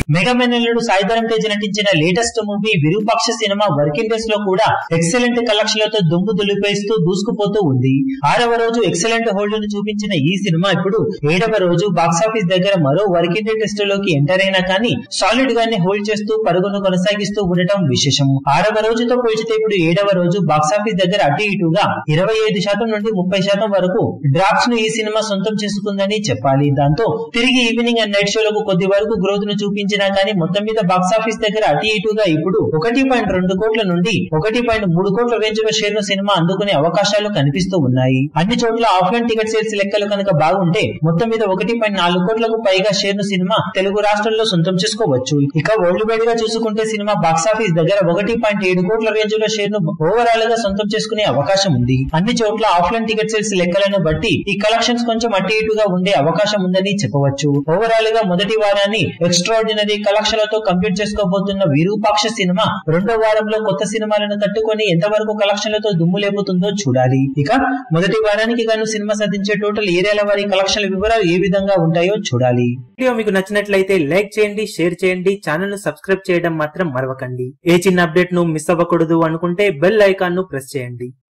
మెగామెనల్లుడు సాయిధరం తేజ్ నటించిన latest movie Virupaksha సినిమా working days లో కూడా ఎక్సలెంట్ కలెక్షన్లతో దుమ్ము దులిపేస్తూ దూసుకుపోతూ ఉంది ఆరవ రోజు ఎక్సలెంట్ హోల్డ్ ను చూపించిన ఈ సినిమా ఇప్పుడు ఏడవ రోజు బాక్సాఫీస్ దగ్గర మరో వర్కింగ్ డే టెస్ట్ లోకి ఎంటర్ అయినా కానీ సాలిడ్ గానే హోల్డ్ చేస్తూ పరుగును కొనసాగిస్తూ ఉండటం విశేషం ఆరవ రోజుతో పోల్చితే ఇప్పుడు ఏడవ రోజు బాక్సాఫీస్ దగ్గర అటు ఇటుగా ఇరవై ఐదు శాతం నుండి ముప్పై శాతం వరకు డ్రాప్స్ ను ఈ సినిమా సొంతం చేసుకుందని చెప్పాలి దాంతో తిరిగి ఈవినింగ్ అండ్ నైట్ షోలకు కొద్ది వరకు గ్రోత్ ను చూపించినా కానీ మొత్తం మీద బాక్సాఫీస్ దగ్గర అటు ఇటుగా ఇప్పుడు ఒకటి పాయింట్ రెండు కోట్ల నుండి ఒకటి పాయింట్ మూడు కోట్ల రేంజ్ లో షేర్ ను సినిమా అందుకునే అవకాశాలు కనిపిస్తూ ఉన్నాయి అన్ని చోట్ల ఆఫ్లైన్ టికెట్ సేల్స్ లెక్కలు కనుక బాగుంటే మొత్తం మీద ఒకటి పాయింట్ నాలుగు కోట్లకు పైగా షేర్ ను సినిమా తెలుగు రాష్ట్రాల్లో సొంతం చేసుకోవచ్చు ఇక వరల్డ్ వైడ్ గా చూసుకుంటే సినిమా బాక్సాఫీస్ దగ్గర ఒకటి పాయింట్ ఏడు కోట్ల రేంజ్ లో షేర్ ను ఓవరాల్ గా సొంతం చేసుకునే అవకాశం ఉంది అన్ని చోట్ల ఆఫ్లైన్ టికెట్ సేల్స్ లెక్కలను బట్టి ఈ కలెక్షన్స్ కొంచెం అటు ఇటుగా ఉండే అవకాశం ఉందని చెప్పవచ్చు ఓవరాల్ గా మొదటి వారాన్ని ఎక్స్ట్రాడినరీ కలెక్షన్లతో కంప్లీట్ చేసుకోబోతున్న విరూపాక్ష సినిమా రెండో వారంలో కొత్త సినిమాలను తట్టుకొని ఎంతవరకు కలెక్షన్లతో దుమ్ము లేపుతుందో చూడాలి ఇక మొదటి వారానికి గాను సినిమా సాధించే టోటల్ ఏరియాల వారి కలెక్షన్ల వివరాలు ఏ విధంగా ఉంటాయో చూడాలి వీడియో మీకు నచ్చినట్లయితే లైక్ చేయండి షేర్ చేయండి ఛానల్ ను సబ్స్క్రైబ్ చేయడం మాత్రం మరవకండి ఏ చిన్న అప్డేట్ ను మిస్ అవ్వకూడదు అనుకుంటే బెల్ ఐకాన్ ను ప్రెస్ చేయండి